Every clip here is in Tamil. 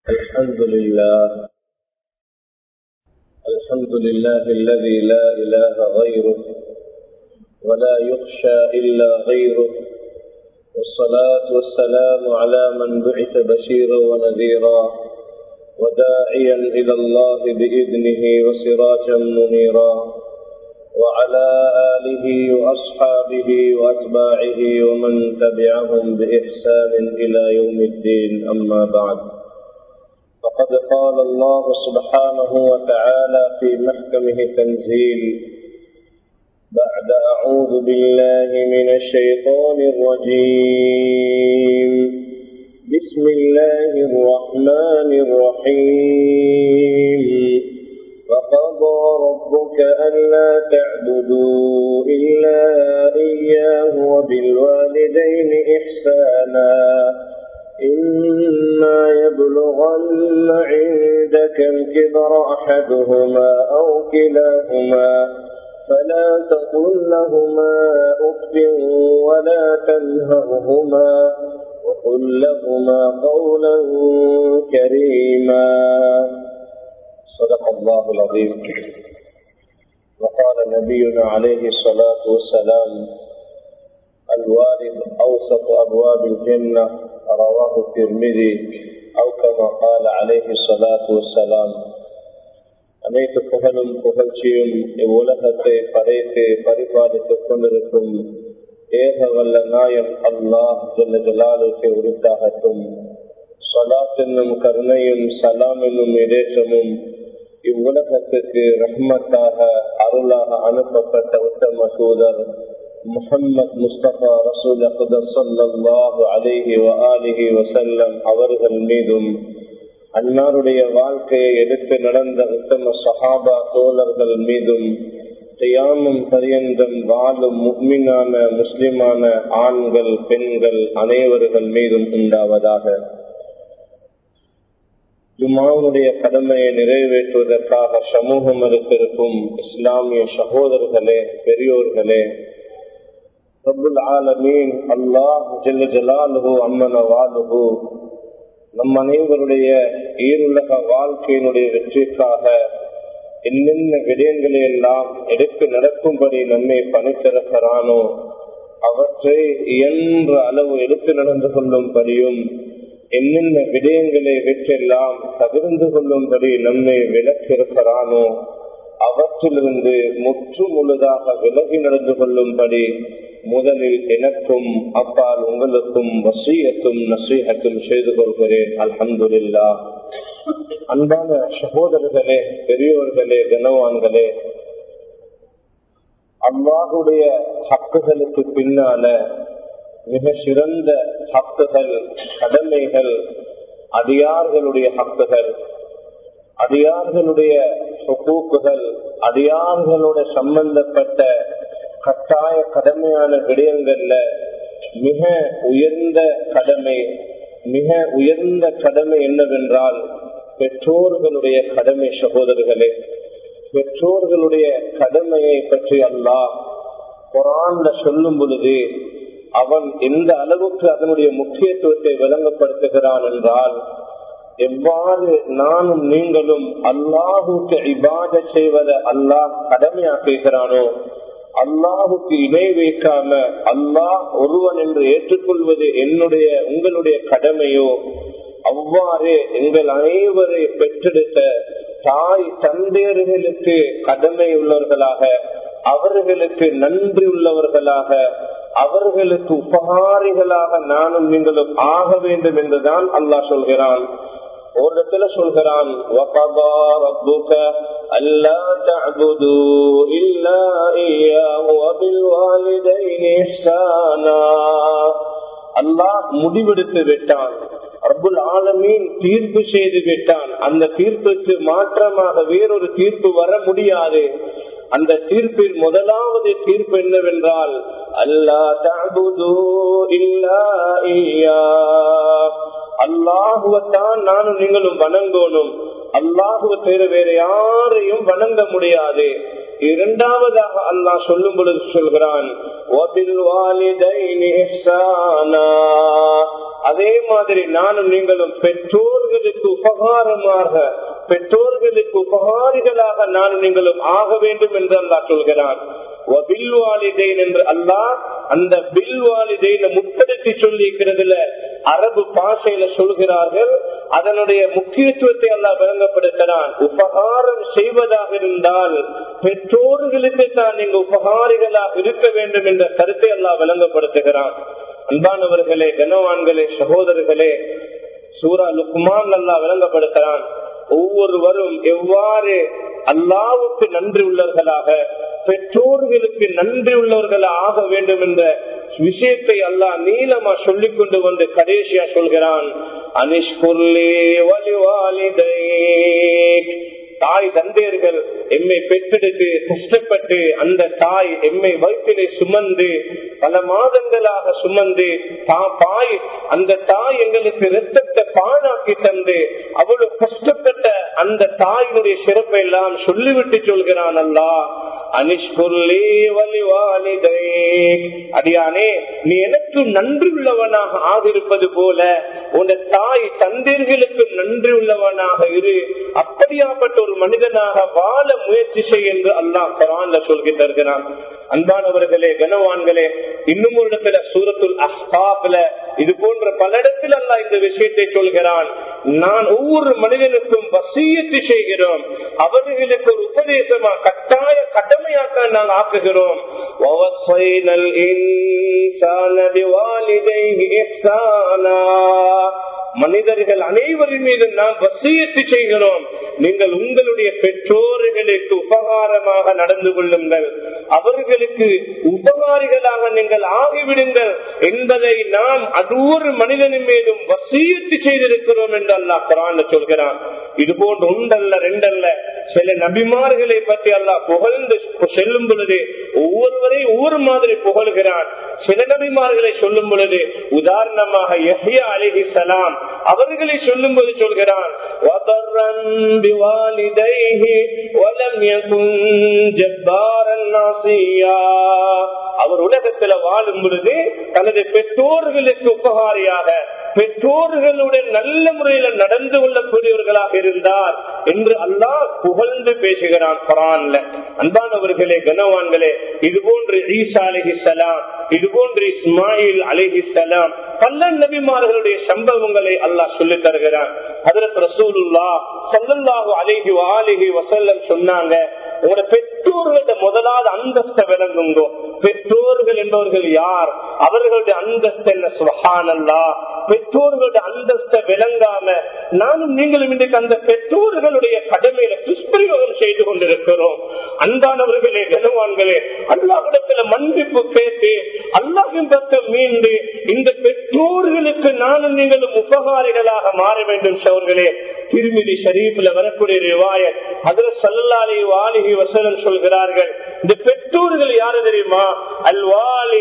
الحمد لله الحمد لله الذي لا إله غيره ولا يخشى إلا غيره والصلاة والسلام على من بعث بشيرا ونذيرا وداعيا إلى الله بإذنه وسراجا منيرا وعلى آله وأصحابه وأتباعه ومن تبعهم بإحسان إلى يوم الدين أما بعد فقد قال الله سبحانه وتعالى في محكمه تنزيل بعد أعوذ بالله من الشيطان الرجيم بسم الله الرحمن الرحيم وقضى ربك ألا تعبدوا إلا إياه وبالوالدين إحسانا إما يبلغن عندك الكبر أحدهما أو كلاهما فلا تقل لهما أف ولا تنهرهما وقل لهما قولا كريما صدق الله العظيم وقال نبينا عليه الصلاة والسلام الوالد أوسط أبواب الجنة رواه الترمذي أو كما قال عليه الصلاة والسلام அனைத்து புகழும் புகழ்ச்சியும் இவ்வுலகத்தை படைத்து பரிபாலித்துக் கொண்டிருக்கும் ஏக வல்ல நாயம் அல்லாஹ் ஜல்ல ஜலாலுக்கு உரித்தாகட்டும் சலாத் என்னும் கருணையும் சலாம் என்னும் இடேசமும் இவ்வுலகத்துக்கு ரஹ்மத்தாக அருளாக அனுப்பப்பட்ட உத்தம தூதர் முகம்மது முஸ்தபா ரசூல் சல்லாஹு அலிஹி வலிஹி வசல்லம் அவர்கள் மீதும் அன்னாருடைய வாழ்க்கையை எடுத்து நடந்த உத்தம சஹாபா தோழர்கள் மீதும் தியாமம் பரியந்தம் வாழும் முக்மினான முஸ்லிமான ஆண்கள் பெண்கள் அனைவர்கள் மீதும் உண்டாவதாக ஜுமாவுடைய கடமையை நிறைவேற்றுவதற்காக சமூகம் இருக்கிருக்கும் இஸ்லாமிய சகோதரர்களே பெரியோர்களே ரபுல் ஆலமீன் அல்லாஹ் ஜெல்ல ஜலாலுகு அம்மன வாலுகு நம் அனைவருடைய ஈருலக வாழ்க்கையினுடைய வெற்றிக்காக என்னென்ன விடயங்களை எல்லாம் எடுத்து நடக்கும்படி நம்மை பணித்திருக்கிறானோ அவற்றை இயன்ற அளவு எடுத்து நடந்து கொள்ளும்படியும் என்னென்ன விடயங்களை வெற்றெல்லாம் தவிர்ந்து கொள்ளும்படி நம்மை விலக்கிருக்கிறானோ அவற்றிலிருந்து முற்று முழுதாக விலகி நடந்து கொள்ளும்படி முதலில் எனக்கும் அப்பால் உங்களுக்கும் வசீகத்தும் நசீகத்தும் செய்து கொள்கிறேன் அல்ஹம்துல்லா அன்பான சகோதரர்களே பெரியோர்களே கனவான்களே அல்லாஹுடைய ஹக்குகளுக்கு பின்னால மிக சிறந்த ஹக்குகள் கடமைகள் அடியார்களுடைய ஹக்குகள் அடியார்களுடைய ஹுக்கூக்குகள் அடியார்களோட சம்பந்தப்பட்ட கட்டாய கடமையான விடயங்கள்ல மிக உயர்ந்த கடமை மிக உயர்ந்த கடமை என்னவென்றால் பெற்றோர்களுடைய கடமை சகோதரர்களே பெற்றோர்களுடைய கடமையை பற்றி அல்லாஹ் குரான்ல சொல்லும் பொழுது அவன் எந்த அளவுக்கு அதனுடைய முக்கியத்துவத்தை விளங்கப்படுத்துகிறான் என்றால் எவ்வாறு நானும் நீங்களும் அல்லாஹுக்கு இபாத செய்வதை அல்லாஹ் கடமையாக்குகிறானோ அல்லாஹுக்கு இணை வைக்காம அல்லாஹ் ஒருவன் என்று ஏற்றுக்கொள்வது என்னுடைய உங்களுடைய கடமையோ அவ்வாறு எங்கள் அனைவரை பெற்றெடுத்த தாய் தந்தையர்களுக்கு கடமை உள்ளவர்களாக அவர்களுக்கு நன்றி உள்ளவர்களாக அவர்களுக்கு உபகாரிகளாக நானும் நீங்களும் ஆக வேண்டும் என்றுதான் அல்லாஹ் சொல்கிறான் ஒரு இடத்துல சொல்கிறான் அல்லாஹ் முடிவெடுத்து விட்டான் அபுல் ஆலமீன் தீர்ப்பு செய்து விட்டான் அந்த தீர்ப்புக்கு மாற்றமாக வேறொரு தீர்ப்பு வர முடியாது அந்த தீர்ப்பில் முதலாவது தீர்ப்பு என்னவென்றால் அல்லா தகுது இல்லா அல்லாஹுவத்தான் நானும் நீங்களும் வணங்கணும் அல்லாஹுவ தவிர வேற யாரையும் வணங்க முடியாது இரண்டாவதாக அல்லாஹ் சொல்லும் பொழுது சொல்கிறான் அதே மாதிரி நானும் நீங்களும் பெற்றோர்களுக்கு உபகாரமாக பெற்றோர்களுக்கு உபகாரிகளாக நானும் நீங்களும் ஆக வேண்டும் என்று அல்லாஹ் சொல்கிறான் என்று அல்லாஹ் அந்த பில்வாலிதைன முத்தெடுத்து சொல்லி இருக்கிறதுல அரபு பாஷையில சொல்கிறார்கள் அதனுடைய முக்கியத்துவத்தை எல்லாம் விளங்கப்படுத்துகிறான் உபகாரம் செய்வதாக இருந்தால் பெற்றோர்களுக்கு தான் நீங்க உபகாரிகளாக இருக்க வேண்டும் என்ற கருத்தை எல்லாம் விளங்கப்படுத்துகிறான் அன்பானவர்களே கனவான்களே சகோதரர்களே சூரா லுக்மான் அல்லா விளங்கப்படுத்துறான் ஒவ்வொருவரும் எவ்வாறு அல்லாவுக்கு நன்றி உள்ளவர்களாக பெற்றோர்களுக்கு நன்றி உள்ளவர்களாக ஆக வேண்டும் என்ற விஷயத்தை அல்லாஹ் நீளமா சொல்லிக் கொண்டு வந்து கடைசியா சொல்கிறான் அனிஷ்குர்லே வலிவாலிதை தாய் தந்தையர்கள் எம்மை பெற்றெடுத்து கஷ்டப்பட்டு அந்த தாய் எம்மை வயிற்றிலே சுமந்து பல மாதங்களாக சுமந்து தாய் அந்த தாய் எங்களுக்கு ரத்தத்தை பாழாக்கி தந்து அவ்வளவு கஷ்டப்பட்ட அந்த தாயினுடைய சிறப்பை எல்லாம் சொல்லிவிட்டு சொல்கிறான் அல்லா அனிஷ்குர்லே வலிவாலிதை அடியானே நீ எனக்கு நன்றி உள்ளவனாக ஆகிருப்பது போல உன் தாய் தந்தையர்களுக்கு நன்றி உள்ளவனாக இரு அப்படியாப்பட்ட ஒரு மனிதனாக வாழ முயற்சி செய் என்று அல்லாஹ் குரான்ல சொல்கிறான் அன்பானவர்களே கனவான்களே இன்னும் ஒரு இடத்துல சூரத்துல் அஸ்பாப்ல இது போன்ற பல இடத்தில் அல்ல இந்த விஷயத்தை சொல்கிறான் நான் ஒவ்வொரு மனிதனுக்கும் வசியத்து செய்கிறோம் அவர்களுக்கு ஒரு உபதேசமா கட்டாய கடமையாக்க நாங்கள் ஆக்குகிறோம் மனிதர்கள் அனைவரின் மீது நாம் வசியத்து செய்கிறோம் நீங்கள் உங்களுடைய பெற்றோர்களுக்கு உபகாரமாக நடந்து கொள்ளுங்கள் அவர்களுக்கு உபகாரிகளாக நீங்கள் ஆகிவிடுங்கள் என்பதை நாம் அது ஒரு மனிதனின் மீதும் வசியத்து செய்திருக்கிறோம் என்று அல்லாஹ் குரான் சொல்கிறான் இது போன்று ஒன்றல்ல ரெண்டல்ல சில நபிமார்களை பற்றி அல்லாஹ் புகழ்ந்து செல்லும் பொழுது ஒவ்வொருவரையும் ஒவ்வொரு மாதிரி புகழ்கிறான் சில நபிமார்களை சொல்லும் பொழுது உதாரணமாக யஹ்யா அலிஹி சலாம் அவர்களை சொல்லும் போது சொல்கிறான் அவர் உலகத்துல வாழும் பொழுது தனது பெற்றோர்களுக்கு உபகாரியாக பெற்றோர்களுடன் நல்ல முறையில நடந்து கொள்ளக்கூடியவர்களாக இருந்தார் என்று அல்லாஹ் புகழ்ந்து பேசுகிறான் குரான்ல அன்பானவர்களே கனவான்களே இது போன்று ஈசா அலிஹிசலாம் இது போன்று இஸ்மாயில் அலிஹிசலாம் பல நபிமார்களுடைய சம்பவங்களை அல்லாஹ் சொல்லி தருகிறான் அதற்கு ரசூலுல்லா சல்லல்லாஹு அலிஹி வாலிஹி வசல்லம் சொன்னாங்க உங்களோட பெற்றோர்களோட முதலாவது அந்தஸ்த விளங்குங்கோ பெற்றோர்கள் என்பவர்கள் யார் அவர்களுடைய அந்தஸ்து என்ன சுகானல்லா பெற்றோர்களுடைய அந்தஸ்த விளங்காம நானும் நீங்களும் இன்றைக்கு அந்த பெற்றோர்களுடைய கடமையில துஷ்பிரயோகம் செய்து கொண்டிருக்கிறோம் அன்பானவர்களே கனவான்களே அல்லாவிடத்துல மன்னிப்பு கேட்டு அல்லாவின் பக்கம் மீண்டு இந்த பெற்றோர்களுக்கு நானும் நீங்களும் உபகாரிகளாக மாற வேண்டும் சோர்களே திருமிதி ஷரீப்ல வரக்கூடிய ரிவாயத் அதுல சல்லாலை வாலிகி வசனம் சொல்கிறார்கள் இந்த பெற்றோர்கள் யாரு தெரியுமா அல்வாலி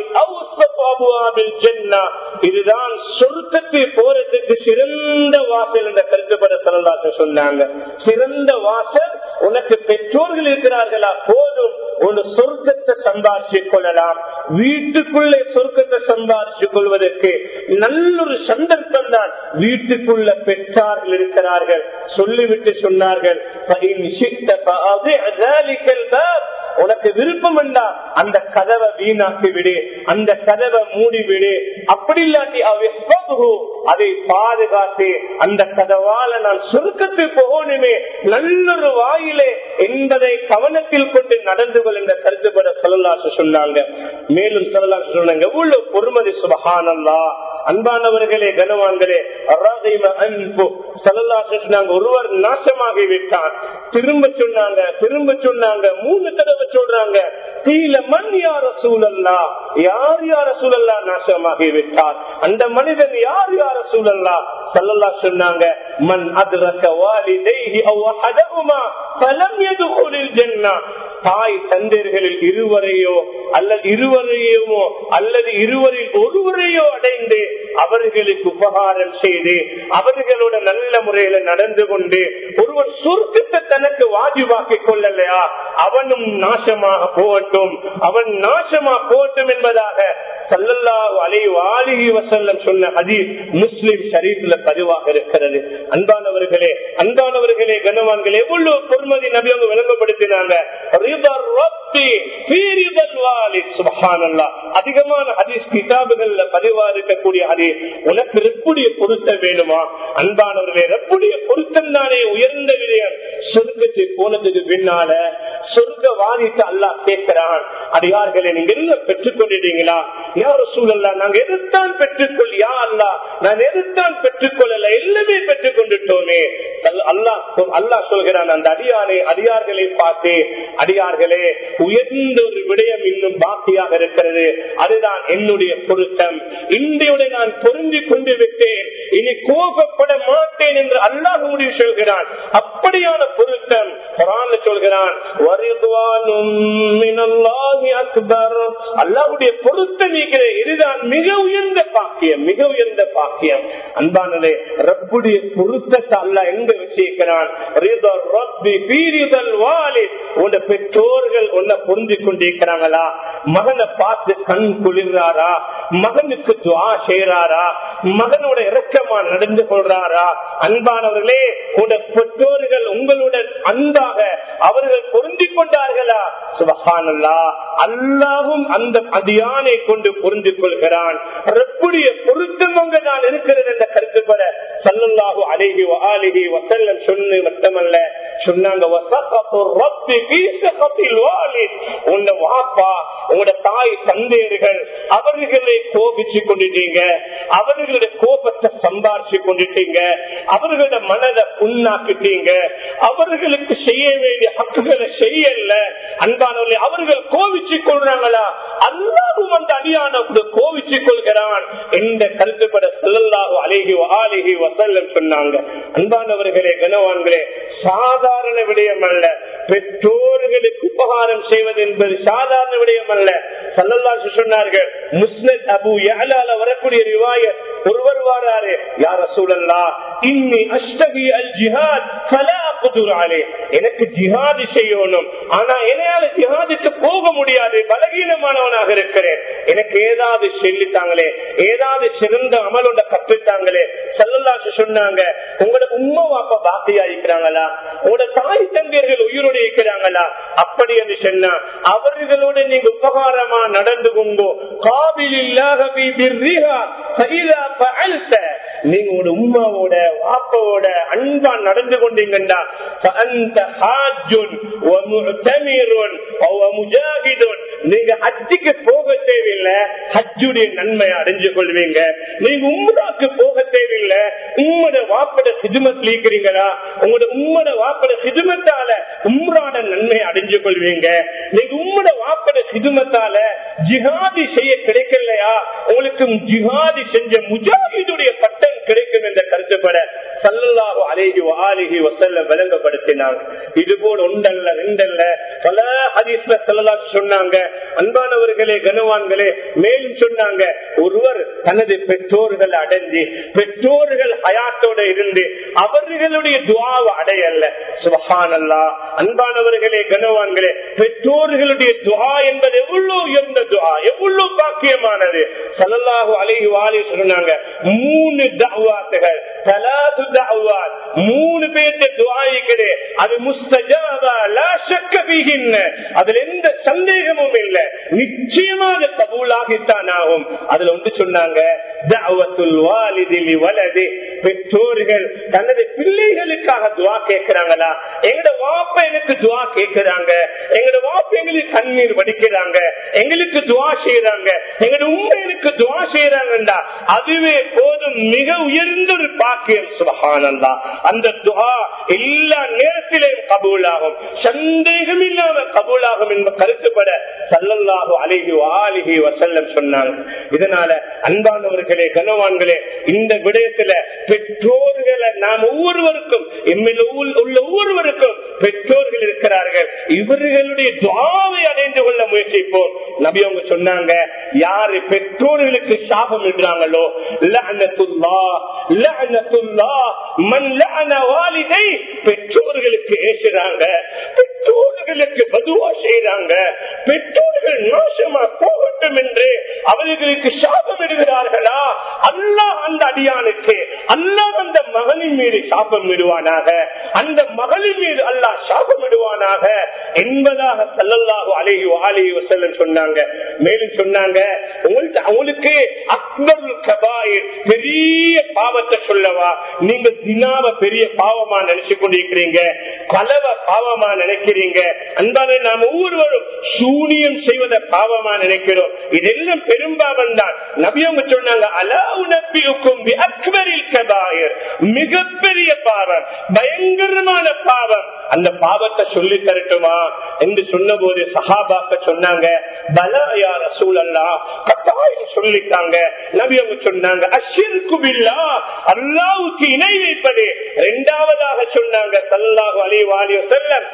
இதுதான் சொர்க்கத்தில் போறதுக்கு சிறந்த வாசல் என்ற கருத்துப்பட சரதாச சொன்னாங்க சிறந்த வாசல் உனக்கு பெற்றோர்கள் இருக்கிறார்களா போதும் ஒரு சொர்க்கத்தை சம்பாதிச்சுக் கொள்ளலாம் வீட்டுக்குள்ளே சொர்க்கத்தை சம்பாதிச்சுக் கொள்வதற்கு நல்லொரு சந்தர்ப்பம் தான் வீட்டுக்குள்ள பெற்றார்கள் இருக்கிறார்கள் சொல்லிவிட்டு சொன்னார்கள் உனக்கு விருப்பம் என்றா அந்த கதவை வீணாக்கி விடு அந்த கதவை மூடி விடு அப்படி இல்லாட்டி அதை பாதுகாத்து அந்த கதவால நான் சுருக்கத்து போகணுமே நல்லொரு வாயிலே என்பதை கவனத்தில் கொண்டு நடந்து கொள் என்ற கருத்துப்பட சொல்லலாசு சொன்னாங்க மேலும் சொல்லலாசு சொன்னாங்க எவ்வளவு பொறுமதி சுபகானல்லா அன்பானவர்களே கனவான்களே அன்பு சொல்லலாசு சொன்னாங்க ஒருவர் நாசமாகி விட்டான் திரும்ப சொன்னாங்க திரும்ப சொன்னாங்க மூணு தடவை சொல்றாங்க கீழ மண் யார சூழல்லா யார் யார சூழல்லா நாசமாகி விட்டார் அந்த மனிதன் யார் யார சூழல்லா சல்லல்லா சொன்னாங்க மண் அதிரக்க வாலிதைஹி அவ் அஹதஹுமா ஃபலம் யதுகுலில் ஜன்னah தாய் தந்தையர்களில் இருவரையோ அல்லது இருவரையுமோ அல்லது இருவரில் ஒருவரையோ அடைந்து அவர்களுக்கு உபகாரம் செய்து அவர்களோட நல்ல முறையில நடந்து கொண்டு ஒருவன் சுருக்கத்தை தனக்கு வாஜிவாக்கிக் கொள்ளலையா அவனும் நாசமாக போகட்டும் அவன் நாசமா போகட்டும் என்பதாக சல்லல்லாஹு அலைஹி வாலிஹி வஸல்லம் சொன்ன ஹதீஸ் முஸ்லிம் ஷரீஃப்ல பதிவாக இருக்கிறது அன்பானவர்களே அன்பானவர்களே கனவான்களே எவ்வளவு பொறுமதி நபி அவங்க விளங்கப்படுத்தினாங்க ரிதர் ரப்பி ஃபீ ரிதல் வாலித் சுப்ஹானல்லாஹ் அதிகமான ஹதீஸ் கிதாபுகள்ல பதிவா இருக்கக்கூடிய ஹதீஸ் உனக்கு ரெப்புடைய பொருத்தம் வேணுமா அன்பானவர்களே ரெப்புடைய பொருத்தம் தானே உயர்ந்த விடயம் சொர்க்கத்தை போனதுக்கு பின்னால சொர்க்க வாதித்து அல்லாஹ் கேட்கிறான் அடியார்களே நீங்க என்ன பெற்றுக் கொண்டிட்டீங்களா யார் சூழல்லா நாங்க எதிர்த்தான் பெற்றுக்கொள் யா அல்லா நான் எதிர்த்தான் பெற்றுக்கொள்ளல எல்லாமே பெற்றுக் கொண்டுட்டோமே அல்லாஹ் அல்லாஹ் சொல்கிறான் அந்த அடியாரை அடியார்களை பார்த்து அடியார்களே உயர்ந்த ஒரு விடயம் இன்னும் பாக்கியாக இருக்கிறது அதுதான் என்னுடைய பொருத்தம் இன்றையோட நான் பொருந்தி கொண்டு விட்டேன் இனி கோபப்பட மாட்டேன் என்று அல்லாஹ் முடிவு சொல்கிறான் அப்படியான பொருத்தம் குரான்ல சொல்கிறான் "வரிதுவானும் மினல்லாஹி அக்பர்." அல்லாஹ்வுடைய பொருத்தம் இருக்கிற இதுதான் மிக உயர்ந்த பாக்கியம் மிக உயர்ந்த பாக்கியம் அன்பானதே ரப்புடைய பொருத்தத்தை அல்லாஹ் எங்க வச்சிருக்கிறான் ரிதல் ரப்பி ஃபீ ரிதல் வாலித். உன்னுடைய பெற்றோர்கள் உன்னை புரிஞ்சு கொண்டிருக்கிறாங்களா மகனை பார்த்து கண் குளிர்றாரா மகனுக்கு துவா செய்யறாரா மகனோட இறக்கமா நடந்து கொள்றாரா அன்பானவர்களே உடைய பெற்றோர்கள் உங்களுடன் அன்பாக அவர்கள் பொருந்தி கொண்டார்களா சுபஹானல்லா அல்லாவும் அந்த அதியானை கொண்டு பொருந்து கொள்கிறான் ரப்புடைய பொருத்தம் அங்க நான் இருக்கிறது என்ற கருத்துப்பட சல்லல்லாஹு அலைஹி அலிஹி வசல்லம் சொன்னு மட்டுமல்ல சொன்னாங்க "வசகத்து ரப்பி ஃபீ சகத்தில் வாலித்." உன்னை வாப்பா உங்களோட தாய் தந்தையர்கள் அவர்களை கோபிச்சு கொண்டுட்டீங்க அவர்களுடைய கோபத்தை சம்பாரிச்சு கொண்டுட்டீங்க அவர்களோட மனதை புண்ணாக்கிட்டீங்க அவர்களுக்கு செய்ய வேண்டிய ஹக்குகளை செய்யல அன்பானவர்களே அவர்கள் கோவிச்சு கொள்றாங்களா அல்லாவும் அந்த அடியான கோவிச்சு கொள்கிறான் என்ற கருத்துப்பட செல்லல்லாஹு அழகி ஆலகி வசல்லம் சொன்னாங்க அன்பானவர்களே கனவான்களே சாதாரண விடயம் அல்ல பெற்றோர்களுக்கு உபகாரம் செய்வது என்பது சாதாரண விடயம் அல்ல சல்லல்லாஹு சொன்னார்கள் முஸ்லிம் அபு யாலால வரக்கூடிய ரிவாயத் ஒருவர் வாராரு யார சூழல்லா இன்னி அஷ்டகி அல் ஜிஹாத் ஃபலா அக்துர் அலைஹ். எனக்கு ஜிஹாது செய்யணும் ஆனா என்னால ஜிஹாதுக்கு போக முடியாது பலகீனமானவனாக இருக்கிறேன் எனக்கு ஏதாவது சொல்லித்தாங்களே ஏதாவது சிறந்த அமலோட கற்றுத்தாங்களே சல்லல்லாசு சொன்னாங்க உங்களோட உண்மை வாப்ப பாத்தியா இருக்கிறாங்களா உங்களோட தாய் தந்தையர்கள் உயிரோடு இருக்கிறாங்களா அப்படி என்று சொன்னா அவர்களோட நீங்க உபகாரமா நடந்து கொண்டோ காபில் நீங்க உங்களோட உமாவோட வாப்பாவோட அன்பா நடந்து கொண்டீங்கன்னா فأنت حاج ومعتمر ومجاهد நீங்க ஹஜ்ஜுக்கு போக தேவையில்லை ஹஜ்ஜுடைய நன்மையை அடைஞ்சு கொள்வீங்க நீங்க உம்ராக்கு போக தேவையில்லை உம்மோட வாப்பட சிதுமத்தில் இருக்கிறீங்களா உங்களோட உம்மோட வாப்பட சிதுமத்தால உம்ராட நன்மையை அடைஞ்சு கொள்வீங்க நீங்க உம்மோட வாப்பட சிதுமத்தால ஜிஹாதி செய்ய கிடைக்கலையா உங்களுக்கு ஜிஹாதி செஞ்ச முஜாஹிதுடைய பட்டம் கிடைக்கும் என்ற கருத்துப்பட சல்லல்லாஹு அலைஹி ஆலிஹி வசல்ல விளங்கப்படுத்தினாங்க இது போல் ஒன்றல்ல ரெண்டல்ல பல ஹதீஸ்ல சல்லல்லாஹு சொன்னாங்க அன்பானவர்களே கனவான்களே மேலும் சொன்னாங்க ஒருவர் தனது பெற்றோர்கள் அடைஞ்சு பெற்றோர்கள் ஹயாத்தோட இருந்து அவர்களுடைய துவாவை அடையல்ல சுபஹானல்லா அன்பானவர்களே கனவான்களே பெற்றோர்களுடைய துவா என்பது எவ்வளவு உயர்ந்த துவா எவ்வளவு பாக்கியமானது சல்லல்லாஹு அலைஹி வாலி சொன்னாங்க மூணு தஅவாத்துகள் ثلاث دعوات மூணு பேர்த்த துஆ இருக்குது அது முஸ்தஜாபா லா ஷக்க ஃபீஹின் அதுல எந்த சந்தேகமும் இல்ல நிச்சயமாக கபூலாகித்தான் ஆகும் அதுல வந்து சொன்னாங்க தஅவத்துல் வாலிதி லிவலதி பெற்றோர்கள் தனது பிள்ளைகளுக்காக துஆ கேட்கிறாங்களா எங்கட வாப்ப எனக்கு துஆ கேட்கிறாங்க எங்கட வாப்ப எங்களுக்கு கண்ணீர் வடிக்கிறாங்க எங்களுக்கு துஆ செய்யறாங்க எங்கட உண்மை எனக்கு துஆ செய்யறாங்கடா அதுவே போதும் மிக உயர்ந்த ஒரு பாக்கியம் சுபஹானந்தா அந்த துஆ எல்லா நேரத்திலேயும் கபூலாகும் சந்தேகம் இல்லாம கபூலாகும் என்ப கருத்துப்பட சல்லல்லாஹு அலைஹி ஆலிஹி வசல்லம் சொன்னாங்க இதனால அன்பானவர்களே கனவான்களே இந்த விடயத்துல பெற்றோர்களை நாம் ஒவ்வொருவருக்கும் எம்மில் உள்ள ஒவ்வொருவருக்கும் பெற்றோர்கள் இருக்கிறார்கள் இவர்களுடைய துவாவை அடைந்து கொள்ள முயற்சிப்போம் நபி அவங்க சொன்னாங்க யாரு பெற்றோர்களுக்கு சாபம் இடுறாங்களோ லஅனத்துல்லா லஅனத்துல்லா மன் லஅன வாலிதை பெற்றோர்களுக்கு ஏசுறாங்க பெற்றோர்களுக்கு பதுவா செய்யறாங்க பெற்றோர்கள் நாசமா போகட்டும் என்று அவர்களுக்கு சாபம் இடுகிறார்களா அல்லாஹ் அந்த அடியானுக்கு அல்லாஹ் அந்த மகனின் மீது சாபம் விடுவானாக அந்த மகளின் மீது அல்லாஹ் சாபம் விடுவானாக என்பதாக சல்லல்லாஹு அலைஹி அலைஹி வஸல்லம் சொன்னாங்க மேலும் சொன்னாங்க உங்களுக்கு அவங்களுக்கு அக்பருல் கபாயிர் பெரிய பாவத்தை சொல்லவா நீங்க தினாவ பெரிய பாவமா நினைச்சு கொண்டிருக்கிறீங்க கலவ பாவமா நினைக்கிறீங்க அன்பான நாம் ஒவ்வொருவரும் சூனியம் செய்வதை பாவமா நினைக்கிறோம் இதெல்லாம் பெரும்பாவம் தான் நபியவங்க சொன்னாங்க அலா உனப்பியுக்கும் அக்பரில் கபாயிர் மிகப்பெரிய பாவம் பயங்கரமான பாவம் அந்த பாவத்தை சொல்லி தரட்டுமா என்று சொன்ன போது சஹாபாக்க சொன்னாங்க பலாயா ரசூல் அல்லா கட்டாயம் சொல்லிட்டாங்க நபி அவங்க சொன்னாங்க அஷிற்கு பில்லா அல்லாவுக்கு இணை வைப்பது இரண்டாவதாக சொன்னாங்க சல்லாஹு அலி வாலி செல்லம்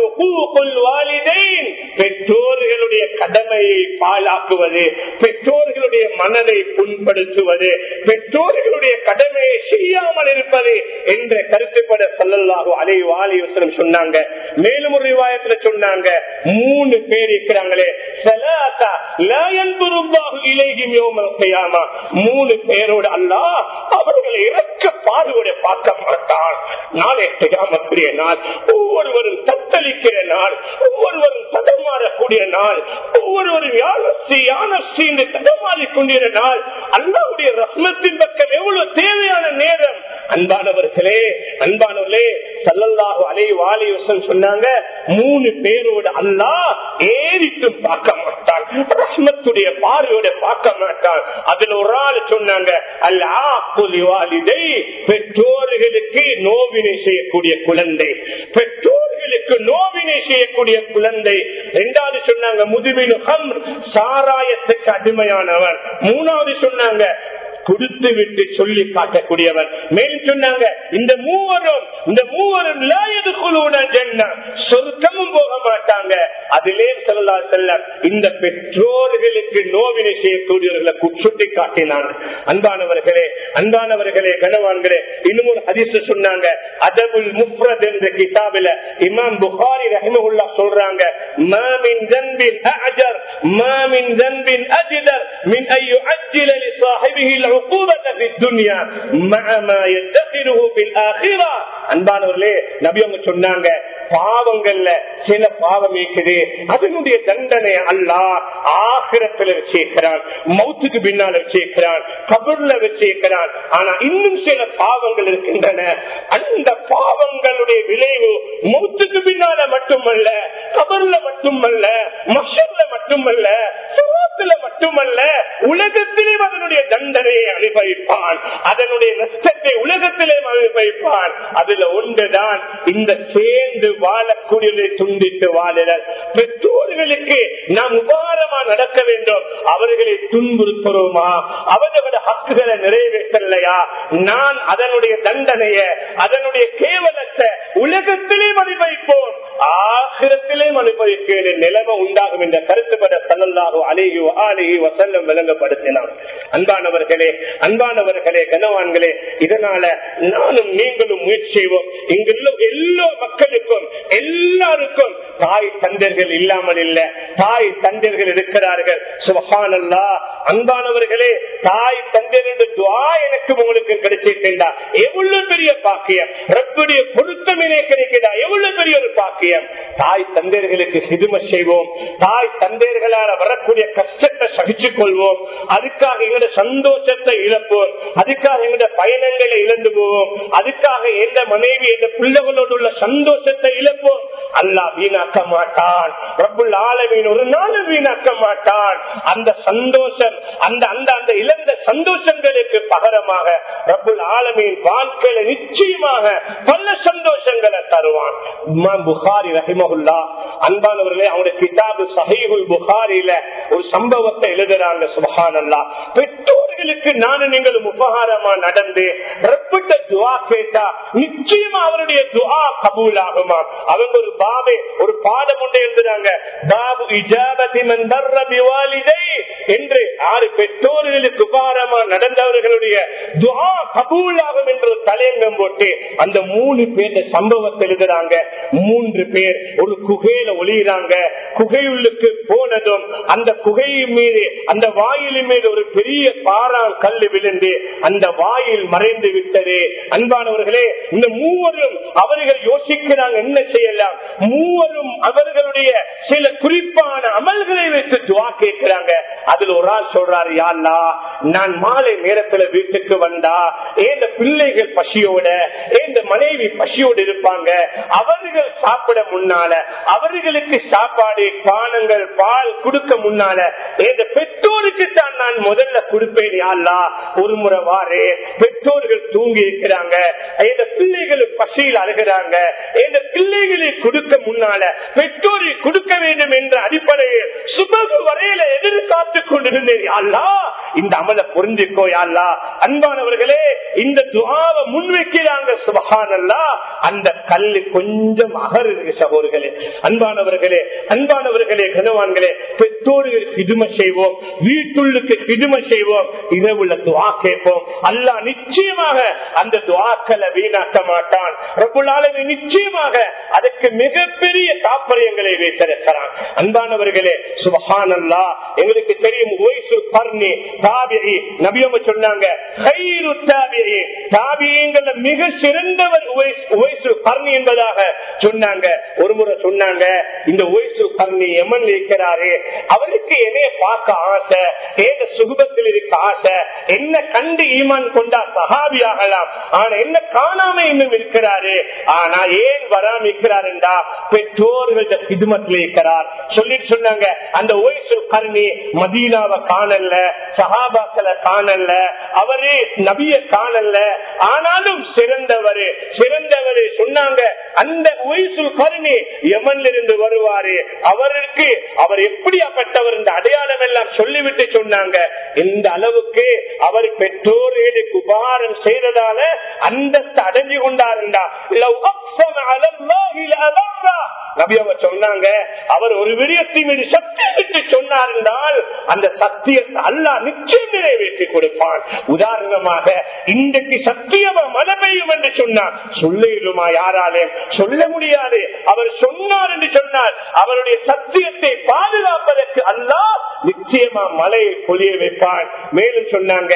பெற்றோர்களுடைய கடமையை பாழாக்குவது பெற்றோர்களுடைய மனதை புண்படுத்துவது பெற்றோர்களுடைய கடமையை செய்யாமல் இருப்பது என்ற கருத்துப்பட சல்லல்லாஹு அலை வாலி வசனம் சொன்னாங்க மேலும் ஒரு விவாயத்துல சொன்னாங்க மூணு பேர் இருக்கிறாங்களே சலாத்தா லா யன்துருல்லாஹு இலைஹிம் யௌமல் கியாமா மூணு பேரோடு அல்லாஹ் அவர்களை இறக்க பார்வையோட பார்க்க மாட்டான் நாளை கியாமத்துடைய நாள் ஒவ்வொருவரும் தத்தளிக்கிற நாள் ஒவ்வொருவரும் தடமாறக்கூடிய நாள் ஒவ்வொருவரும் யானசி யானசி என்று தடமாறிக் கொண்டிருந்த நாள் அல்லாவுடைய ரத்னத்தின் பக்கம் எவ்வளவு தேவையான நேரம் அன்பானவர்களே அன்பானவர்களே சல்லல்லாஹு அலை வாலி வசம் சொன்னாங்க மூணு பேரோடு அல்லாஹ் ஏறிட்டும் பார்க்க மாட்டான் ரஹ்மத்துடைய பார்வையோட பார்க்க மாட்டான் அதுல ஒரு ஆள் சொன்னாங்க அல்லா வாலிதை பெற்றோர்களுக்கு நோவினை செய்யக்கூடிய குழந்தை பெற்றோர்களுக்கு நோவினை செய்யக்கூடிய குழந்தை இரண்டாவது சொன்னாங்க முதுவின் சாராயத்துக்கு அடிமையானவன் மூணாவது சொன்னாங்க கொடுத்து விட்டு சொல்லி காட்டக்கூடியவர் மேலும் சொன்னாங்க இந்த மூவரும் இந்த மூவரும் லாயது குழுவுன சொர்க்கமும் போக மாட்டாங்க அதிலே சொல்லலா செல்ல இந்த பெற்றோர்களுக்கு நோவினை செய்யக்கூடியவர்களை சுட்டி காட்டினாங்க அன்பானவர்களே அன்பானவர்களே கனவான்களே இன்னும் ஒரு ஹதிசு சொன்னாங்க அதபுல் முஃப்ரத் என்ற கிதாபில இமாம் புகாரி ரஹிமகுல்லா சொல்றாங்க மாமின் ஜன்பின் அஜர் மாமின் ஜன்பின் அஜிதர் மின் ஐயு அஜில لصاحبه العقوبة في الدنيا مع ما يدخره في الآخرة அன்பானவர்களே நபி அவங்க சொன்னாங்க பாவங்கள்ல சில பாவம் இருக்குது அதனுடைய தண்டனை அல்லா ஆகிரத்துல வச்சிருக்கிறான் மௌத்துக்கு பின்னால வச்சிருக்கிறான் கபர்ல வச்சிருக்கிறான் ஆனா இன்னும் சில பாவங்கள் இருக்கின்றன அந்த பாவங்களுடைய விளைவு மௌத்துக்கு பின்னால மட்டுமல்ல கபர்ல மட்டுமல்ல மஷர்ல மட்டுமல்ல சுரத்துல மட்டுமல்ல உலகத்திலே அதனுடைய தண்டனையை அனுபவிப்பான் அதனுடைய நஷ்டத்தை உலகத்திலே அனுபவிப்பான் அதுல ஒன்றுதான் இந்த சேர்ந்து வாழக்கூடியதை துண்டித்து வாழினர் பெற்றோர்களுக்கு நாம் உபாரமா நடக்க வேண்டும் அவர்களை துன்புறுத்துறோமா அவர்களோட ஹக்குகளை நிறைவேற்றலையா நான் அதனுடைய தண்டனைய அதனுடைய கேவலத்தை உலகத்திலே அனுபவிப்போம் ஆகிரத்திலே அனுபவிக்கிற நிலைமை உண்டாகும் என்ற கருத்துப்பட சல்லல்லாஹு அலேஹி ஆலேஹி வசல்லம் விளங்கப்படுத்தினார் அன்பானவர்களே அன்பானவர்களே கனவான்களே இதனால நானும் நீங்களும் முயற்சி செய்வோம் இங்குள்ள எல்லா மக்களுக்கும் எல்லாருக்கும் தாய் தந்தர்கள் இல்லாமல் இல்ல தாய் தந்தர்கள் இருக்கிறார்கள் சுபகானல்லா அன்பானவர்களே தாய் தந்தர்களுடைய துவா எனக்கு உங்களுக்கு கிடைச்சிருக்கின்றா எவ்வளவு பெரிய பாக்கியம் ரப்புடைய பொருத்தமினே கிடைக்கிறா எவ்வளவு பெரிய ஒரு பாக்கியம் தாய் தந்தையர்களுக்கு சிதும செய்வோம் தாய் தந்தையர்களால் வரக்கூடிய கஷ்டத்தை சகிச்சுக் கொள்வோம் அதுக்காக எங்களுடைய சந்தோஷத்தை இழப்போம் அதுக்காக எங்களுடைய பயணங்களை இழந்து போவோம் அதுக்காக எந்த மனைவி எந்த பிள்ளைகளோடு உள்ள சந்தோஷத்தை இழப்போம் அல்லா வீணாக்க மாட்டான் ரப்புல் ஆலமீன் ஒரு நாளும் வீணாக்க மாட்டான் அந்த சந்தோஷம் அந்த அந்த அந்த இழந்த சந்தோஷங்களுக்கு பகரமாக ரப்புல் ஆலமீன் வாழ்க்கையில நிச்சயமாக பல சந்தோஷங்களை தருவான் இமாம் புகாரி ரஹிமகுல்லா அன்பானவர்களே அவனுடைய கிதாபு சஹீபுல் புகாரில ஒரு சம்பவத்தை எழுதுறாங்க சுபஹான் அல்லா பெற்றோர்களுக்கு நானும் நீங்களும் உபகாரமா நடந்து ரப்பிட்ட துவா கேட்டா நிச்சயமா அவருடைய துவா கபூல் ஆகுமா அவங்க ஒரு பாபே ஒரு பாடம் ஒன்று எழுதுறாங்க பாபு இஜாபதி என்று ஆறு பெற்றோர்களுக்கு உபாரமா நடந்தவர்களுடைய துவா கபூல் ஆகும் என்று ஒரு தலையங்கம் போட்டு அந்த மூணு பேர் சம்பவத்தை எழுதுறாங்க மூன்று பேர் ஒரு குகையில ஒளியிறாங்க குகையுள்ளுக்கு போனதும் அந்த குகையின் மீது அந்த வாயிலின் மீது ஒரு பெரிய பாறான் கல் விழுந்து அந்த வாயில் மறைந்து விட்டது அன்பானவர்களே இந்த மூவரும் அவர்கள் யோசிக்கிறாங்க என்ன செய்யலாம் மூவரும் அவர்களுடைய சில குறிப்பான அமல்களை வைத்து துவா கேட்கிறாங்க அதுல ஒரு ஆள் சொல்றாரு யாருலா நான் மாலை நேரத்துல வீட்டுக்கு வந்தா ஏந்த பிள்ளைகள் பசியோட ஏந்த மனைவி பசியோடு இருப்பாங்க அவர்கள் சாப்பிட முன்னால அவர்களுக்கு சாப்பாடு பானங்கள் பால் கொடுக்க முன்னால ஏந்த பெற்றோருக்கு தான் நான் முதல்ல கொடுப்பேன் யாருலா ஒரு முறை வாரு பெற்றோர்கள் தூங்கி இருக்கிறாங்க எந்த பிள்ளைகள் பசியில் அழுகிறாங்க எந்த பிள்ளைகளை கொடுக்க முன்னால பெற்றோரை கொடுக்க வேண்டும் என்ற அடிப்படையில் சுபகு வரையில எதிர்காத்து கொண்டிருந்தேன் யாழ்லா இந்த அமல புரிஞ்சுக்கோ யாழ்லா அன்பானவர்களே இந்த துவாவை முன்வைக்கிறாங்க சுபகானல்லா அந்த கல்லு கொஞ்சம் அகருது சகோதர்களே அன்பானவர்களே அன்பானவர்களே கனவான்களே பெற்றோர்கள் கிதுமை செய்வோம் வீட்டுள்ளுக்கு கிதுமை செய்வோம் இரவுல துவா கேட்போம் அல்லா நிச்சயமாக அந்த துவாக்களை வீணாக்க மாட்டான் ரகுலாலவை நிச்சயமாக அதற்கு மிகப்பெரிய தாற்பயங்களை வைத்திருக்கிறான் அன்பானவர்களே சுபஹான் அல்லா எங்களுக்கு தெரியும் ஒய்சு பர்ணி தாபியி நபியம சொன்னாங்க ஹைரு தாபியி தாபியங்கள மிக சிறந்தவர் ஒய்சு பர்ணி என்பதாக சொன்னாங்க ஒரு முறை சொன்னாங்க இந்த ஒய்சு பர்ணி எமன் இருக்கிறாரு அவருக்கு எதைய பார்க்க ஆசை ஏத சுகுபத்தில் இருக்க ஆசை என்ன கண்டு ஈமான் கொண்டா சஹாபி ஆகலாம் ஆனா என்ன காணாம இன்னும் இருக்கிறாரு ஆனா ஏன் வராம இருக்கிறார் என்றா பெற்றோர்கள கிதுமத்தில் இருக்கிறார் சொல்லிட்டு சொன்னாங்க அந்த ஓய்சு கர்ணி மதீனாவை காணல சஹாபாக்களை காணல அவரு நபிய காணல ஆனாலும் சிறந்தவர் சிறந்தவர் சொன்னாங்க அந்த ஒய்சு கருணி எமன்ல இருந்து வருவாரு அவருக்கு அவர் எப்படியாப்பட்டவர் இந்த அடையாளம் எல்லாம் சொல்லிவிட்டு சொன்னாங்க இந்த அளவுக்கு அவர் பெற்றோர்களுக்கு உபாரம் செய்ததால அந்தஸ்து அடைஞ்சு கொண்டாருண்டா நபி அவர் சொன்னாங்க அவர் ஒரு விடயத்தை மீது சக்தி விட்டு சொன்னார் என்றால் அந்த சத்தியத்தை அல்லா நிச்சயம் நிறைவேற்றி கொடுப்பான் உதாரணமாக இன்றைக்கு சத்தியமா மழை பெய்யும் என்று சொன்னார் சொல்லிடுமா யாராலே சொல்ல முடியாது அவர் சொன்னார் என்று சொன்னார் அவருடைய சத்தியத்தை பாதுகாப்பதற்கு அல்லா நிச்சயமா மழையை பொழிய வைப்பான் மேலும் சொன்னாங்க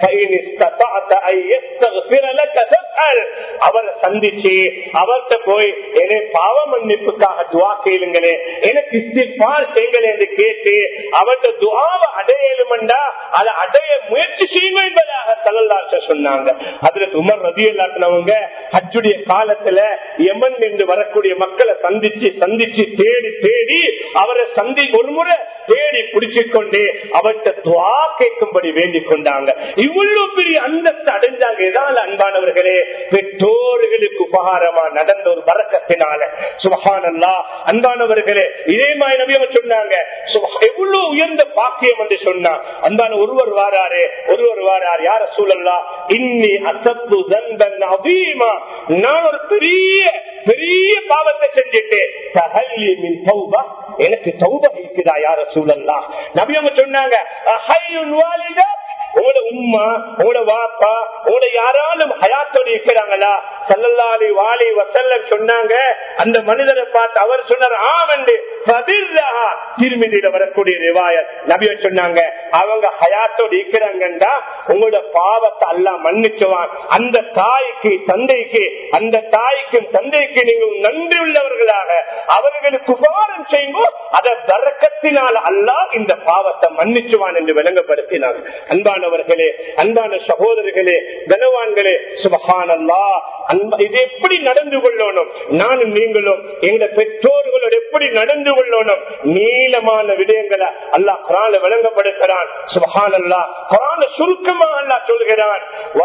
அவரை சந்திச்சு அவர்கிட்ட போய் என்னை பாவ மன்னிப்புக்காக துவா கேளுங்களே எனக்கு இஸ்திஃபார் செய்யுங்கள் என்று கேட்டு அவர்கிட்ட துவாவை அடையலுமெண்டா அதை அடைய முயற்சி செய்யுங்கள் என்பதாக சலல்லாச சொன்னாங்க அதுல உமர் ரதி இல்லாட்டினவங்க ஹஜ்ஜுடைய காலத்துல எமன் இருந்து வரக்கூடிய மக்களை சந்திச்சு சந்திச்சு தேடி தேடி அவரை சந்தி ஒரு முறை தேடி பிடிச்சு கொண்டு அவர்கிட்ட துவா கேட்கும்படி வேண்டிக் கொண்டாங்க இவ்வளவு பெரிய அந்தஸ்து அடைஞ்சாங்க எதால அன்பானவர்களே பெற்றோர்களுக்கு உபகாரமா நடந்த ஒரு வரக்கத்தினால சுபகானல்லா அன்பானவர்களே இதே மாதிரி நபியவ சொன்னாங்க எவ்வளவு உயர்ந்த பாக்கியம் என்று சொன்னா அன்பான ஒருவர் வாராரு ஒருவர் வாரார் யார சூழல்லா இன்னி அசத்து தந்தன் அவீமா நான் ஒரு பெரிய பெரிய பாவத்தை செஞ்சுட்டேன் தகல்லி மின் தௌபா எனக்கு தௌபா இருக்குதா யார சூழல்லா நபியவங்க சொன்னாங்க அஹையுன் வாலிதா உங்களோட உம்மா உங்களோட வாப்பா உங்களோட யாராலும் ஹயாத்தோடு இருக்கிறாங்களா சல்லல்லாலி வாலி வசல்லம் சொன்னாங்க அந்த மனிதரை பார்த்து அவர் சொன்னார் ஆமண்டு திருமதியில வரக்கூடிய ரிவாயத் நபிய சொன்னாங்க அவங்க ஹயாத்தோடு இருக்கிறாங்கன்றா உங்களோட பாவத்தை எல்லாம் மன்னிச்சுவான் அந்த தாய்க்கு தந்தைக்கு அந்த தாய்க்கும் தந்தைக்கு நீங்கள் நன்றி உள்ளவர்களாக அவர்களுக்கு உபகாரம் செய்யும்போது அதை தரக்கத்தினால் அல்லா இந்த பாவத்தை மன்னிச்சுவான் என்று விளங்கப்படுத்தினார் அன்பானவர்களே அன்பான சகோதரர்களே கனவான்களே சுபகானல்லா அன்பா இது எப்படி நடந்து கொள்ளணும் நானும் நீங்களும் எங்க பெற்றோர்களோடு எப்படி நடந்து கொள்ளணும் நீளமான விடயங்களை அல்லாஹ் குரான விளங்கப்படுத்துறான் சுபஹான் அல்லா குரான சுருக்கமா அல்லா சொல்கிறான்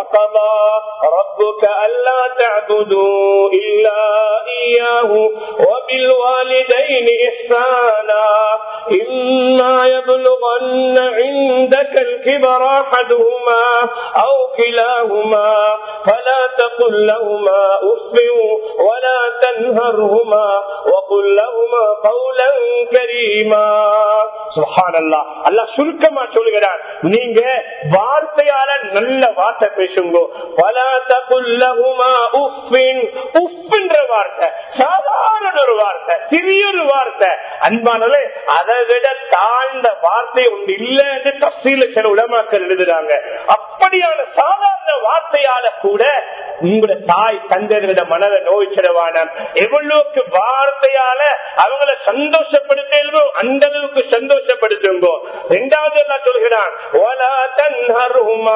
ربك ألا تعبدوا إلا إياه وبالوالدين إحسانا إما يبلغن عندك الكبر أحدهما أو كلاهما فلا تقل لهما أف ولا تنهرهما تنهرهما وقل لهما قولا كريما سبحان الله الله சுருக்கமா சொல்கிறார் நீங்க வார்த்தையால நல்ல வார்த்தை பேசுங்க பல தகுல்லகுமா உஃபின் உஃப்ன்ற வார்த்தை சாதாரண ஒரு வார்த்தை சிறிய ஒரு வார்த்தை அன்பானே அதை விட தாழ்ந்த வார்த்தை ஒன்று இல்ல என்று தப்சீல சில உலமாக்கள் எழுதுறாங்க அப்படியான சாதாரண வார்த்தையால கூட உங்களோட தாய் தந்தையர்களோட மனதை நோய்ச்சிடவான எவ்வளவுக்கு வார்த்தையால அவங்கள சந்தோஷப்படுத்தோ அந்த அளவுக்கு சந்தோஷப்படுத்துங்கோ இரண்டாவது எல்லாம் சொல்கிறான் "வலா தன்ஹர்ஹுமா."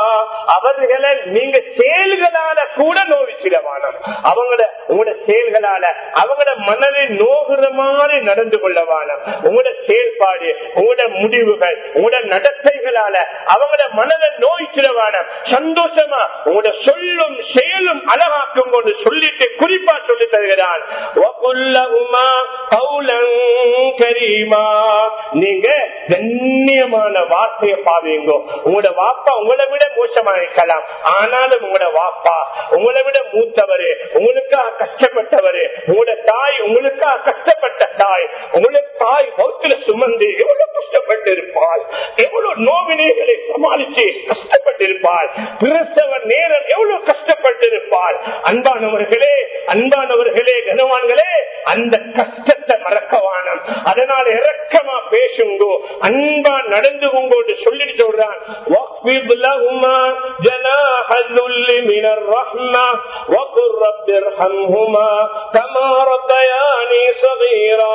அவர்களை நீங்க செயல்களால கூட நோவிச்சிடவான அவங்கள உங்களோட செயல்களால அவங்களோட மனதை நோகுற மாதிரி நடந்து கொள்ளவான உங்களோட செயல்பாடு உங்களோட முடிவுகள் உங்களோட நடத்தைகளால அவங்களோட மனதை நோய்ச்சிடவான சந்தோஷமா உங்களோட சொல்லும் செயலும் அழகாக்கும் கொண்டு சொல்லிட்டு குறிப்பா சொல்லி தருகிறான் "வகுல்லஹுமா கௌலன் கரீமா." நீங்க கண்ணியமான வார்த்தையை பாவீங்க உங்களோட வாப்பா உங்களை விட மோசமா இருக்கலாம் ஆனாலும் உங்களோட வாப்பா உங்களை விட மூத்தவரு உங்களுக்காக கஷ்டப்பட்டவரு உங்களோட தாய் உங்களுக்காக கஷ்டப்பட்ட தாய் உங்களுக்கு தாய் வகுத்துல சுமந்து எவ்வளவு கஷ்டப்பட்டு இருப்பாள் எவ்வளவு நோவினைகளை சமாளிச்சு கஷ்டப்பட்டு இருப்பாள் பிரசவ நேரம் எவ்வளவு கஷ்டப்பட்டு இருப்பாள் அன்பானவர்களே அன்பானவர்களே கனவான்களே அந்த கஷ்டத்தை மறக்கவானம் அதனால இறக்கமா பேசுங்கோ அன்பா நடந்து உங்கோடு சொல்லிட்டு சொல்றான் وَاخْفِضْ لَهُمَا جَنَاحَ الذُّلِّ مِنَ الرَّحْمَةِ وَقُلْ رَبِّ ارْحَمْهُمَا كَمَا رَبَّيَانِي صَغِيرًا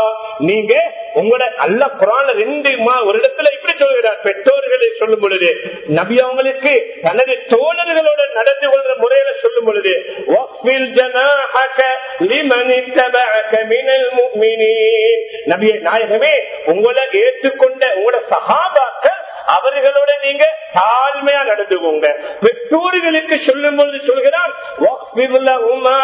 நீங்க உங்களோட அல்ல குரான் ரெண்டு மா- ஒரு இடத்துல இப்படி சொல்கிறார் பெற்றோர்களை சொல்லும் பொழுது நபி அவங்களுக்கு தனது தோழர்களோட நடந்து கொள்ற முறையில சொல்லும் பொழுது وَاخْفِضْ جَنَاحَكَ لِمَنِ اتَّبَعَكَ مِنَ الْمُؤْمِنِينَ நபியே நாயகமே உங்களை ஏற்றுக்கொண்ட உங்களோட சகாபாக்கள் அவர்களோட நீங்க தாழ்மையா நடந்துக்கோங்க பெற்றோர்களுக்கு சொல்லும் பொழுது சொல்கிறான் "வக்ஃபிர் லஹுமா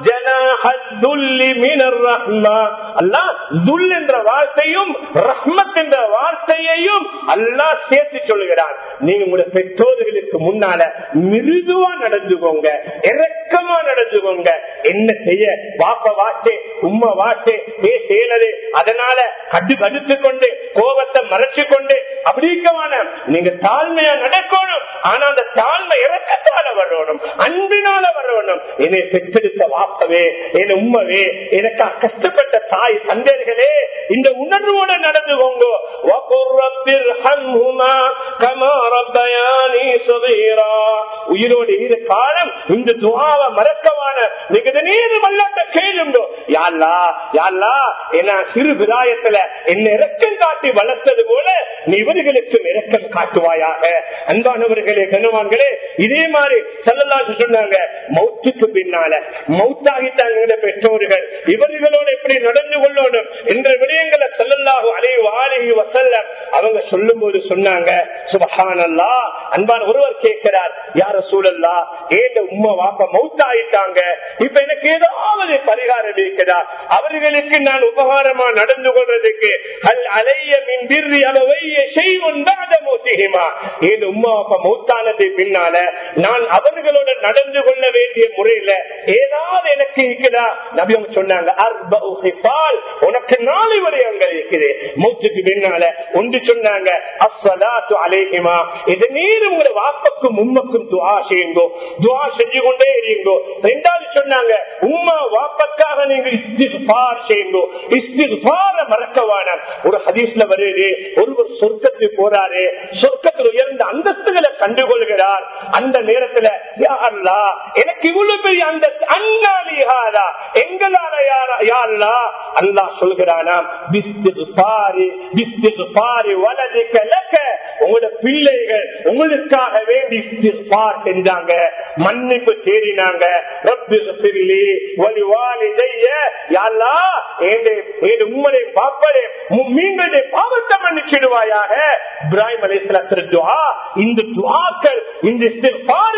ஜனாஹத் துல்லி மினர் ரஹ்மா." அல்லாஹ் துல் என்ற வார்த்தையும் ரஹ்மத் என்ற வார்த்தையையும் அல்லாஹ் சேர்த்து சொல்கிறான் நீங்க உங்களுடைய பெற்றோர்களுக்கு முன்னால மிருதுவா நடந்துக்கோங்க இறக்கமா நடந்துக்கோங்க என்ன செய்ய பாப்ப வாச்சே உம்மா வாச்சே ஏ செயலது அதனால கட்டு கடுத்து கொண்டு கோபத்தை மறைச்சு கொண்டு அப்படிக்கமான நீங்க தாழ்மையா நடக்கணும் ஆனா அந்த தாழ்மை இறக்கத்தால வரணும் அன்பினால வரணும் என்னை பெற்றெடுத்த வாப்பவே என் உண்மவே எனக்கு கஷ்டப்பட்ட தாய் தந்தையர்களே இந்த உணர்வோட நடந்துகோங்க وَقُلْ رَبِّ ارْحَمْهُمَا كَمَا رَبَّيَانِي صَغِيرًا உயிரோடு இரு காலம் இந்த துவாவை மறக்கவான நீங்க இதை நேரம் அல்லாட்ட கேளுங்க யாழ்லா யாழ்லா என்ன சிறு விதாயத்துல என்ன இறக்கம் காட்டி வளர்த்தது போல நீ இவர்களுக்கும் இறக்கம் காட்டுவாயாக அன்பானவர்களே கனவான்களே இதே மாதிரி செல்லலாசு சொன்னாங்க மௌத்துக்கு பின்னால மௌத்தாகிட்டாங்க இந்த பெற்றோர்கள் இவர்களோடு எப்படி நடந்து கொள்ளணும் என்ற விடயங்களை செல்லல்லாஹு அலைஹி வாலிஹி வஸல்லம் அவங்க சொல்லும் போது சொன்னாங்க சுபஹானல்லா அன்பான ஒருவர் கேட்கிறார் யார சூழல்லா ஏந்த உம்மா வாப்பா மௌத்தாயிட்டாங்க இப்ப எனக்கு ஏதாவது பரிகாரம் இருக்குதா அவர்களுக்கு நான் உபகாரமா நடந்து கொள்றதுக்கு அல் அலைய மின் பிர்ரி அளவைய செய்வன் மௌத்திகிமா ஏன் உம்மா அப்பா மௌத்தானது பின்னால நான் அவர்களோட நடந்து கொள்ள வேண்டிய முறையில ஏதாவது எனக்கு இருக்குதா நபி அவங்க சொன்னாங்க அர்பஉ ஹிசால். உனக்கு நாலு விடயங்கள் இருக்குது மௌத்துக்கு பின்னால ஒன்று சொன்னாங்க அஸ்ஸலாத்து அலைஹிமா இது நீர் உங்களை வாப்பக்கும் உம்மக்கும் துஆ செய்யுங்கோ துஆ செஞ்சு கொண்டே இருங்கோ ரெண்டாவது சொன்னாங்க உம்மா வாப்பக்காக நீங்க இஸ்திஃபார் செய்யுங்கோ இஸ்திஃபார மறக்கவான ஒரு ஹதீஸ்ல வருது ஒருவர் சொர்க்கத்துக்கு போறாரு சொர்க்கத்தில் உயர்ந்த அந்தஸ்துகளை கண்டுகொள்கிறார் அந்த நேரத்துல யா அல்லாஹ், எனக்கு இவ்வளவு பெரிய அந்த அண்ணாலியாரா எங்களால யாரா யா அல்லாஹ், அல்லாஹ் சொல்கிறானாம் பிஸ்திஃபாரி பிஸ்திஃபாரி வலதுக்க லக்க உங்களோட பிள்ளைகள் உங்களுக்காக வேண்டி இஸ்திஃபார் செஞ்சாங்க மன்னிப்பு தேடினாங்க ரப்பி ஃபிர்லி வலி வாலிதைய யா அல்லாஹ், ஏண்டே ஏண்டு உம்மனை பாப்படே மீன்களுடைய பாவத்தை மன்னிச்சிடுவாயாக இப்ராஹிம் அலைஹிஸ்ஸலாத்து துஆ இந்த துஆக்கள் இந்த இஸ்திஃபார்கள்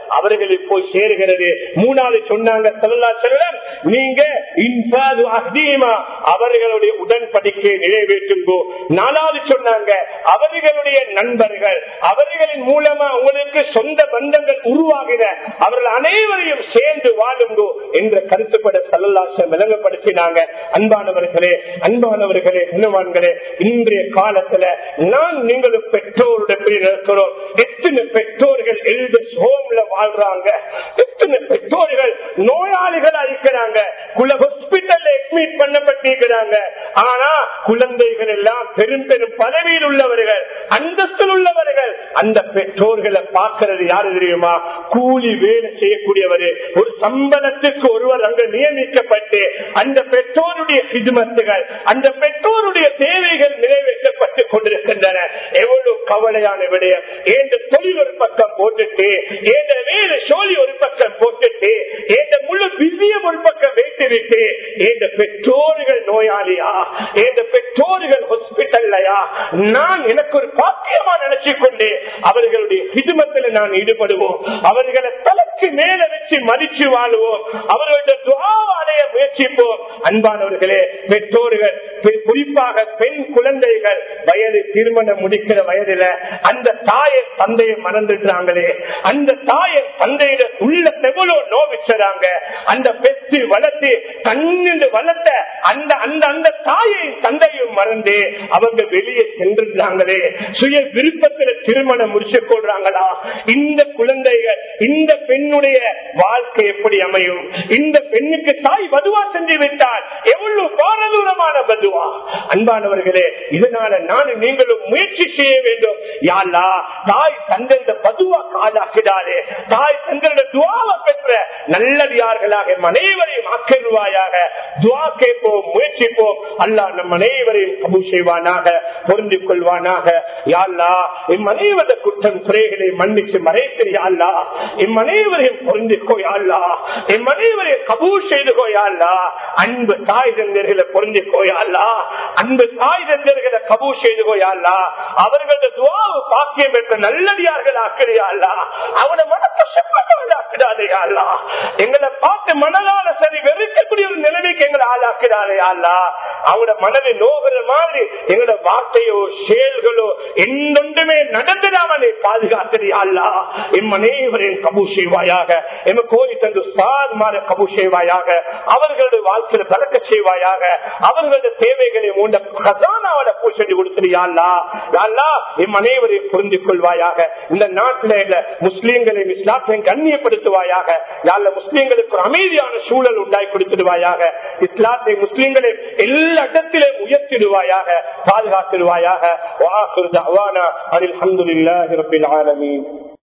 அவர்களுக்கு போய் சேருகிறது மூணாவது சொன்னாங்க சல்லா செல்லம் நீங்க இன்பாது அஹ்தீமா அவர்களுடைய உடன்படிக்கை நிறைவேற்றுங்கோ நாலாவது சொன்னாங்க அவர்களுடைய நண்பர்கள் அவர்களின் மூலமா உங்களுக்கு சொந்த பந்தங்கள் உருவாகின அவர்கள் அனைவரையும் சேர்ந்து வாழுங்கோ என்ற கருத்துப்பட சல்லல்லாசம் விளங்கப்படுத்தினாங்க அன்பானவர்களே அன்பானவர்களே அன்பான்களே இன்றைய காலத்துல நான் நீங்களும் பெற்றோருடைய இருக்கிறோம் எத்தனை பெற்றோர்கள் எழுத ஹோம்ல வாழ்றாங்க எத்தனை பெற்றோர்கள் நோயாளிகளா இருக்கிறாங்க குல ஹாஸ்பிட்டல்ல அட்மிட் பண்ணப்பட்டிருக்கிறாங்க ஆனா குழந்தைகள் எல்லாம் பெரும் பெரும் பதவியில் உள்ளவர்கள் அந்தஸ்தில் உள்ளவர்கள் அந்த பெற்றோர்களை பார்க்கிறது யாரு தெரியுமா கூலி வேலை செய்யக்கூடியவர் ஒரு சம்பளத்துக்கு ஒருவர் அங்கு நியமிக்கப்பட்டு அந்த பெற்றோருடைய சிதுமத்துகள் அந்த பெற்றோருடைய தேவைகள் நிறைவேற்றப்பட்டுக் கொண்டிருக்கின்றன எவ்வளவு கவலையான விடயம் ஏந்த தொழில் ஒரு பக்கம் போட்டுட்டு ஏந்த வேறு சோழி ஒரு பக்கம் போட்டுட்டு ஏந்த முழு பிஸியம் ஒரு பக்கம் வைத்து விட்டு ஏந்த பெற்றோர்கள் நோயாளியா ஏந்த பெற்றோர்கள் ஹாஸ்பிட்டல்லையா நான் எனக்கு ஒரு பாக்கியமா நினைச்சு கொண்டு அவர்களுடைய ஹிதுமத்தில் நான் ஈடுபடுவோம் அவர்களை தலைக்கு மேல வச்சு மதிச்சு வாழுவோம் அவர்களுடைய துவாவாடைய முயற்சிப்போம் அன்பானவர்களே பெற்றோர்கள் குறிப்பாக பெண் குழந்தைகள் வயது திருமணம் முடிக்கிற வயதுல அந்த தாயை தந்தையை மறந்துட்டாங்களே அந்த தாயை தந்தையிட உள்ள எவ்வளவு நோவிச்சுறாங்க அந்த பெற்று வளர்த்து கண்ணின்று வளர்த்த அந்த அந்த அந்த தாயை தந்தையும் மறந்து அவங்க வெளியே சென்றிருந்தாங்களே சுய விருப்பத்தில் திருமணம் முடிச்சு கொள்றாங்களா இந்த குழந்தைகள் இந்த பெண்ணுடைய வாழ்க்கை எப்படி அமையும் இந்த பெண்ணுக்கு தாய் வதுவா செஞ்சு விட்டால் எவ்வளவு பாரதூரமான பதுவா அன்பானவர்களே இதனால நானும் நீங்களும் முயற்சி செய்ய வேண்டும் யாரா தாய் தந்த பதுவா காலாக்கிடாதே தாய் தங்களுடைய துவாவை பெற்ற நல்லடியார்களாக அனைவரையும் ஆக்கிடுவாயாக துவா கேட்போம் முயற்சிப்போம் அல்லா நம் அனைவரையும் கபு செய்வானாக பொருந்தி கொள்வானாக யாழ்லா எம் அனைவரது குற்றம் குறைகளை மன்னிச்சு மறைத்து யாழ்லா எம் அனைவரையும் பொருந்திக்கோ யாழ்லா எம் அனைவரையும் கபூ செய்து கோயாள்லா அன்பு தாய் தந்தர்களை பொருந்திக்கோ யாழ்லா அன்பு தாய் தந்தர்களை கபூ செய்து கோயாள்லா அவர்களது துவாவு பாக்கியம் பெற்ற நல்லடியார்கள் ஆக்கிறியாள்லா அவனை மனத்தை செப்பட்டவர்கள் ஆக்கிடாதையாள்லா எங்களை பார்த்து மனதால சரி வெறுக்கக்கூடிய ஒரு நிலைமைக்கு எங்களை ஆளாக்கிறாரையாள்லா அவங்களோட மனதை நோகிற மாதிரி எங்களோட வார்த்தையோ செயல்களோ என்னொன்றுமே நடந்துடாமலே பாதுகாக்கிறியாள்லா எம் அனைவரையும் கபு செய்வாயாக எம் கோயில் தந்து சார்மார கபு செய்வாயாக அவர்களுடைய வாழ்க்கையில பறக்க செய்வாயாக அவர்களுடைய தேவைகளை மூண்ட கசானாவோட பூசடி கொடுத்துறியாள்லா யாழ்லா எம் அனைவரையும் புரிந்து கொள்வாயாக இந்த நாட்டில இல்ல முஸ்லீம்களையும் இஸ்லாத்தையும் கண்ணியப்படுத்துவாயாக யாழ்ல முஸ்லீம்களுக்கு ஒரு அமைதியான சூழல் உண்டாய் கொடுத்துடுவாயாக இஸ்லாத்தை முஸ்லீம்களை எல்லா இடத்திலும் உயர்த்திடுவாயாக பாதுகாத்திடுவாயாக வாக்குறுதி அவானா அனில் அஹமதுல்லாஹி ரபில் ஆலமீன்